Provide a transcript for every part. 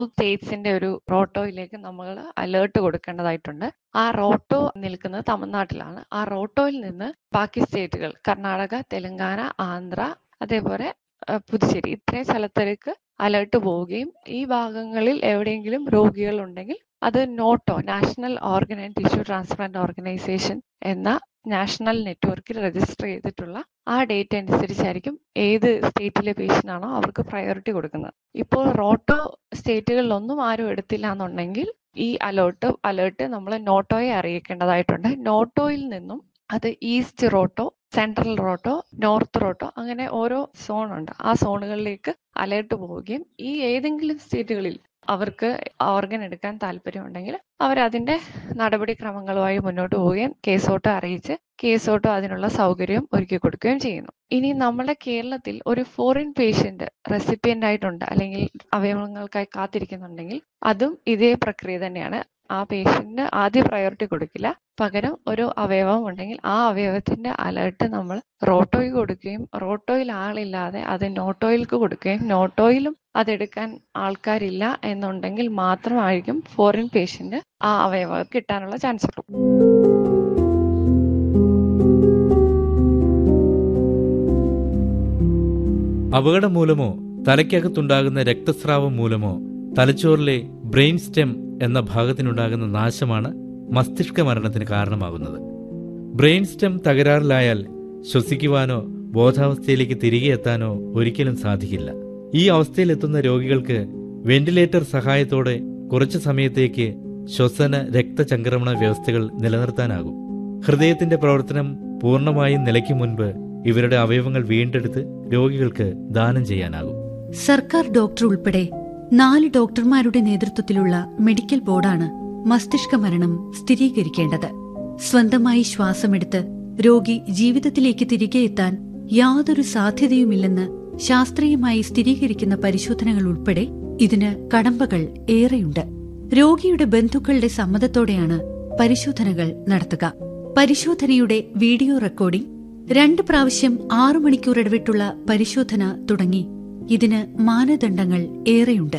സ്റ്റേറ്റ്സിന്റെ ഒരു റോട്ടോയിലേക്ക് നമ്മൾ അലേർട്ട് കൊടുക്കേണ്ടതായിട്ടുണ്ട് ആ റോട്ടോ നിൽക്കുന്നത് തമിഴ്നാട്ടിലാണ് ആ റോട്ടോയിൽ നിന്ന് ബാക്കി സ്റ്റേറ്റുകൾ കർണാടക തെലങ്കാന ആന്ധ്ര അതേപോലെ അഹ് പുതുച്ചേരി ഇത്രയും സ്ഥലത്തേക്ക് അലേർട്ട് പോവുകയും ഈ ഭാഗങ്ങളിൽ എവിടെയെങ്കിലും രോഗികൾ ഉണ്ടെങ്കിൽ അത് NOTTO national organ and tissue transplant organisation എന്ന നാഷണൽ നെറ്റ്വർക്കിൽ രജിസ്റ്റർ ചെയ്തിട്ടുള്ള ആ ഡേറ്റ് അനുസരിച്ചായിരിക്കും ഏത് സ്റ്റേറ്റിലെ പേഷ്യൻ്റ് ആണോ അവർക്ക് പ്രയോറിറ്റി കൊടുക്കുന്നത് ഇപ്പോൾ റോട്ടോ സ്റ്റേറ്റുകളിലൊന്നും ആരും എടുത്തില്ല എന്നുണ്ടെങ്കിൽ ഈ അലേർട്ട് അലേർട്ട് നമ്മൾ നോട്ടോയെ അറിയിക്കേണ്ടതായിട്ടുണ്ട് നോട്ടോയിൽ നിന്നും അത് east ROTTO central ROTTO north ROTTO അങ്ങനെ ഓരോ സോൺ ഉണ്ട് ആ സോണുകളിലേക്ക് അലേർട്ട് പോവുകയും ഈ ഏതെങ്കിലും സ്റ്റേറ്റുകളിൽ അവർക്ക് ഓർഗൻ എടുക്കാൻ താല്പര്യമുണ്ടെങ്കിൽ അവർ അതിന്റെ നടപടിക്രമങ്ങളുമായി മുന്നോട്ട് പോവുകയും കേസോട്ടോ അറിയിച്ച് കേസോട്ടോ അതിനുള്ള സൗകര്യം ഒരുക്കി കൊടുക്കുകയും ചെയ്യുന്നു ഇനി നമ്മുടെ കേരളത്തിൽ ഒരു ഫോറിൻ പേഷ്യന്റ് റെസിപ്പിയന്റ് ആയിട്ടുണ്ട് അല്ലെങ്കിൽ അവയവങ്ങൾക്കായി കാത്തിരിക്കുന്നുണ്ടെങ്കിൽ അതും ഇതേ പ്രക്രിയ തന്നെയാണ് ആ പേഷ്യന്റിന് ആദ്യ പ്രയോറിറ്റി കൊടുക്കില്ല പകരം ഒരു അവയവം ഉണ്ടെങ്കിൽ ആ അവയവത്തിന്റെ അലേർട്ട് നമ്മൾ റോട്ടോയിൽ കൊടുക്കുകയും റോട്ടോയിൽ ആളില്ലാതെ അത് നോട്ടോയിൽക്ക് കൊടുക്കുകയും നോട്ടോയിലും അതെടുക്കാൻ ആൾക്കാരില്ല എന്നുണ്ടെങ്കിൽ മാത്രമായിരിക്കും ഫോറിൻ പേഷ്യന്റ് ആ അവയവം കിട്ടാനുള്ള ചാൻസ് ഉള്ളൂ അപകടം മൂലമോ തലയ്ക്കകത്തുണ്ടാകുന്ന രക്തസ്രാവം മൂലമോ തലച്ചോറിലെ ബ്രെയിൻ സ്റ്റെം എന്ന ഭാഗത്തിനുണ്ടാകുന്ന നാശമാണ് മസ്തിഷ്ക മരണത്തിന് കാരണമാകുന്നത് ബ്രെയിൻ സ്റ്റെം തകരാറിലായാൽ ശ്വസിക്കുവാനോ ബോധാവസ്ഥയിലേക്ക് തിരികെ എത്താനോ ഒരിക്കലും സാധിക്കില്ല ഈ അവസ്ഥയിലെത്തുന്ന രോഗികൾക്ക് വെന്റിലേറ്റർ സഹായത്തോടെ കുറച്ചു സമയത്തേക്ക് ശ്വസന രക്തചംക്രമണ വ്യവസ്ഥകൾ നിലനിർത്താനാകും ഹൃദയത്തിന്റെ പ്രവർത്തനം പൂർണ്ണമായും നിലയ്ക്ക് മുൻപ് ഇവരുടെ അവയവങ്ങൾ വീണ്ടെടുത്ത് രോഗികൾക്ക് ദാനം ചെയ്യാനാകും സർക്കാർ ഡോക്ടർ ഉൾപ്പെടെ നാല് ഡോക്ടർമാരുടെ നേതൃത്വത്തിലുള്ള മെഡിക്കൽ ബോർഡാണ് മസ്തിഷ്ക മരണം സ്ഥിരീകരിക്കേണ്ടത് സ്വന്തമായി ശ്വാസമെടുത്ത് രോഗി ജീവിതത്തിലേക്ക് തിരികെ എത്താൻ യാതൊരു സാധ്യതയുമില്ലെന്ന് ശാസ്ത്രീയമായി സ്ഥിരീകരിക്കുന്ന പരിശോധനകൾ ഉൾപ്പെടെ ഇതിന് കടമ്പകൾ ഏറെയുണ്ട് രോഗിയുടെ ബന്ധുക്കളുടെ സമ്മതത്തോടെയാണ് പരിശോധനകൾ നടത്തുക പരിശോധനയുടെ വീഡിയോ റെക്കോർഡിംഗ് രണ്ട് പ്രാവശ്യം ആറു മണിക്കൂർ ഇടവിട്ടുള്ള പരിശോധന തുടങ്ങി ഇതിന് മാനദണ്ഡങ്ങൾ ഏറെയുണ്ട്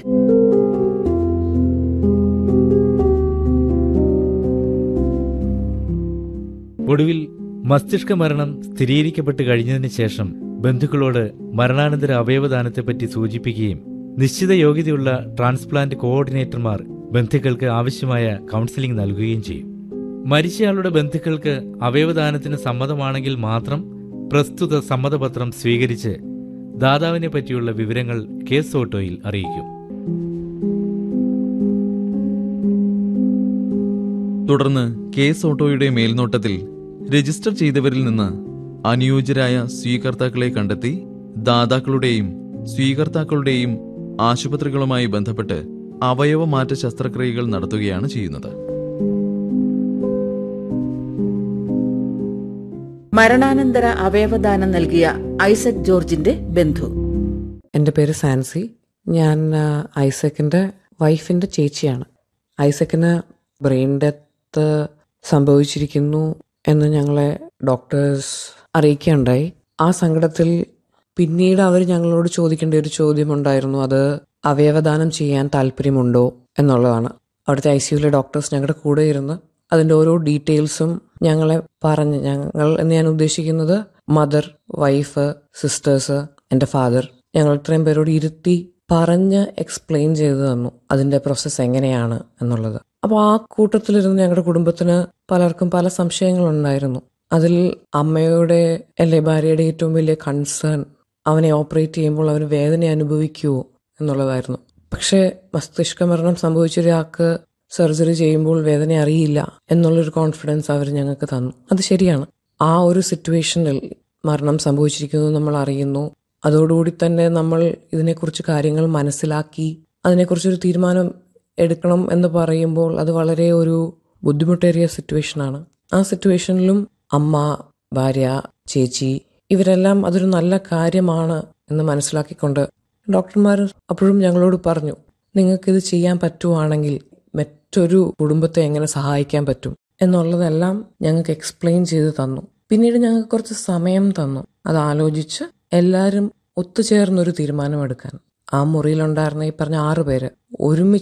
ഒടുവിൽ മസ്തിഷ്ക മരണം സ്ഥിരീകരിക്കപ്പെട്ട് കഴിഞ്ഞതിന് ശേഷം ബന്ധുക്കളോട് മരണാനന്തര അവയവദാനത്തെപ്പറ്റി സൂചിപ്പിക്കുകയും നിശ്ചിത യോഗ്യതയുള്ള ട്രാൻസ്പ്ലാന്റ് കോഓർഡിനേറ്റർമാർ ബന്ധുക്കൾക്ക് ആവശ്യമായ കൗൺസിലിംഗ് നൽകുകയും ചെയ്യും മരിച്ചയാളുടെ ബന്ധുക്കൾക്ക് അവയവദാനത്തിന് സമ്മതമാണെങ്കിൽ മാത്രം പ്രസ്തുത സമ്മതപത്രം സ്വീകരിച്ച് ദാതാവിനെ പറ്റിയുള്ള വിവരങ്ങൾ കേസ് ഓട്ടോയിൽ അറിയിക്കും തുടർന്ന് കേസ് ഓട്ടോയുടെ മേൽനോട്ടത്തിൽ രജിസ്റ്റർ ചെയ്തവരിൽ നിന്ന് അനുയോജ്യരായ സ്വീകർത്താക്കളെ കണ്ടെത്തി ദാതാക്കളുടെയും സ്വീകർത്താക്കളുടെയും ആശുപത്രികളുമായി ബന്ധപ്പെട്ട് അവയവമാറ്റ ശസ്ത്രക്രിയകൾ നടത്തുകയാണ് ചെയ്യുന്നത് മരണാനന്തര അവയവദാനം നൽകിയ ഐസക് ജോർജിന്റെ ബന്ധു എൻ്റെ പേര് സാൻസി ഞാൻ ആ, ഐസക്കിൻ്റെ വൈഫിൻ്റെ ചേച്ചിയാണ് ഐസക്കിന് ബ്രെയിൻ ഡെത്ത് സംഭവിച്ചിരിക്കുന്നു എന്ന് ഞങ്ങളെ ഡോക്ടേഴ്സ് അറിയിക്കുകയുണ്ടായി ആ സങ്കടത്തിൽ പിന്നീട് അവർ ഞങ്ങളോട് ചോദിക്കേണ്ട ഒരു ചോദ്യമുണ്ടായിരുന്നു അത് അവയവദാനം ചെയ്യാൻ താല്പര്യമുണ്ടോ എന്നുള്ളതാണ് അവിടുത്തെ ഐ സിയുലെ ഡോക്ടേഴ്സ് ഞങ്ങളുടെ കൂടെ ഇരുന്ന് അതിൻ്റെ ഓരോ ഡീറ്റെയിൽസും ഞങ്ങളെ പറഞ്ഞ് ഞങ്ങൾ എന്ന് ഞാൻ ഉദ്ദേശിക്കുന്നത് മദർ വൈഫ് സിസ്റ്റേഴ്സ് എൻ്റെ ഫാദർ ഞങ്ങൾ ഇത്രയും പേരോട് ഇരുത്തി പറഞ്ഞ് എക്സ്പ്ലെയിൻ ചെയ്തു തന്നു അതിൻ്റെ പ്രോസസ്സ് എങ്ങനെയാണ് എന്നുള്ളത് അപ്പോൾ ആ കൂട്ടത്തിലിരുന്ന് ഞങ്ങളുടെ കുടുംബത്തിന് പലർക്കും പല സംശയങ്ങളുണ്ടായിരുന്നു അതിൽ അമ്മയുടെ അല്ലെ ഭാര്യയുടെ ഏറ്റവും വലിയ കൺസേൺ അവനെ ഓപ്പറേറ്റ് ചെയ്യുമ്പോൾ അവന് വേദന അനുഭവിക്കുമോ എന്നുള്ളതായിരുന്നു പക്ഷേ മസ്തിഷ്ക മരണം സംഭവിച്ച ഒരാൾക്ക് സർജറി ചെയ്യുമ്പോൾ വേദന അറിയില്ല എന്നുള്ളൊരു കോൺഫിഡൻസ് അവർ ഞങ്ങൾക്ക് തന്നു അത് ശരിയാണ് ആ ഒരു സിറ്റുവേഷനിൽ മരണം സംഭവിച്ചിരിക്കുന്നു നമ്മൾ അറിയുന്നു അതോടുകൂടി തന്നെ നമ്മൾ ഇതിനെക്കുറിച്ച് കാര്യങ്ങൾ മനസ്സിലാക്കി അതിനെക്കുറിച്ചൊരു തീരുമാനം എടുക്കണം എന്ന് പറയുമ്പോൾ അത് വളരെ ഒരു ബുദ്ധിമുട്ടേറിയ സിറ്റുവേഷനാണ് ആ സിറ്റുവേഷനിലും അമ്മ ഭാര്യ ചേച്ചി ഇവരെല്ലാം അതൊരു നല്ല കാര്യമാണ് എന്ന് മനസ്സിലാക്കിക്കൊണ്ട് ഡോക്ടർമാർ അപ്പോഴും ഞങ്ങളോട് പറഞ്ഞു നിങ്ങൾക്കിത് ചെയ്യാൻ പറ്റുവാണെങ്കിൽ മറ്റൊരു കുടുംബത്തെ എങ്ങനെ സഹായിക്കാൻ പറ്റും എന്നുള്ളതെല്ലാം ഞങ്ങൾക്ക് എക്സ്പ്ലെയിൻ ചെയ്ത് തന്നു പിന്നീട് ഞങ്ങൾക്ക് കുറച്ച് സമയം തന്നു അത് ആലോചിച്ച് എല്ലാവരും ഒത്തുചേർന്നൊരു തീരുമാനമെടുക്കാൻ ആ മുറിയിലുണ്ടായിരുന്ന ഈ പറഞ്ഞ ആറ് പേര് ഒരുമിച്ച്